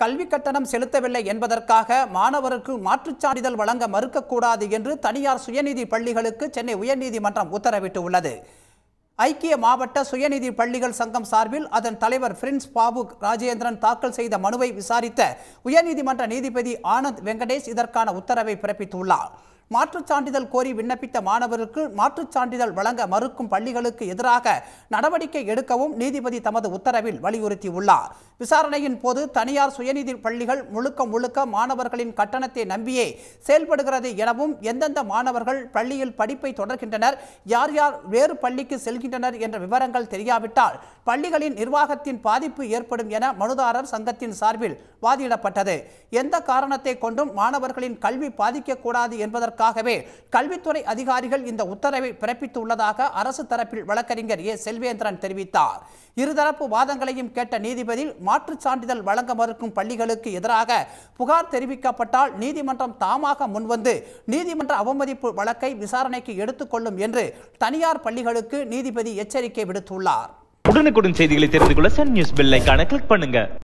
கல்வி கட்டணம் செலுத்தவில்லை என்பதற்காக மாணவருக்கு மாற்றுச் சான்றிதழ் வழங்க மறுக்கக்கூடாது என்று தனியார் சுயநிதி பள்ளிகளுக்கு சென்னை உயர்நீதிமன்றம் உத்தரவிட்டுள்ளது ஐக்கிய மாவட்ட சுயநிதி பள்ளிகள் சங்கம் சார்பில் அதன் தலைவர் பிரின்ஸ் பாபு ராஜேந்திரன் தாக்கல் செய்த மனுவை விசாரித்த உயர்நீதிமன்ற நீதிபதி ஆனந்த் வெங்கடேஷ் இதற்கான உத்தரவை பிறப்பித்துள்ளார் மாற்றுச் சான்றிதழ் கோரி விண்ணப்பித்த மாணவருக்கு மாற்றுச் சான்றிதழ் வழங்க மறுக்கும் பள்ளிகளுக்கு எதிராக நடவடிக்கை எடுக்கவும் நீதிபதி தமது உத்தரவில் வலியுறுத்தியுள்ளார் விசாரணையின் போது தனியார் சுயநிதி பள்ளிகள் முழுக்க முழுக்க மாணவர்களின் கட்டணத்தை நம்பியே செயல்படுகிறது எனவும் எந்தெந்த மாணவர்கள் பள்ளியில் படிப்பை தொடர்கின்றனர் யார் யார் வேறு பள்ளிக்கு செல்கின்றனர் என்ற விவரங்கள் தெரியாவிட்டால் பள்ளிகளின் நிர்வாகத்தின் பாதிப்பு ஏற்படும் என மனுதாரர் சங்கத்தின் சார்பில் வாதிடப்பட்டது எந்த காரணத்தை கொண்டும் மாணவர்களின் கல்வி பாதிக்கக்கூடாது என்பதற்காகவே கல்வித்துறை அதிகாரிகள் இந்த உத்தரவை பிறப்பித்துள்ளதாக அரசு தரப்பில் வழக்கறிஞர் ஏ செல்வேந்திரன் தெரிவித்தார் இருதரப்பு வாதங்களையும் கேட்ட நீதிபதி மாற்றுச் சான்றிதழ் வழங்க மறுக்கும் பள்ளிகளுக்கு எதிராக புகார் தெரிவிக்கப்பட்டால் நீதிமன்றம் தாமாக முன்வந்து நீதிமன்ற அவமதிப்பு வழக்கை விசாரணைக்கு எடுத்துக்கொள்ளும் என்று தனியார் பள்ளிகளுக்கு நீதிபதி எச்சரிக்கை விடுத்துள்ளார் உடனுக்குடன் செய்திகளை தெரிந்து கொள்ள சன் நியூஸ் பெல் ஐகானை கிளிக் பண்ணுங்க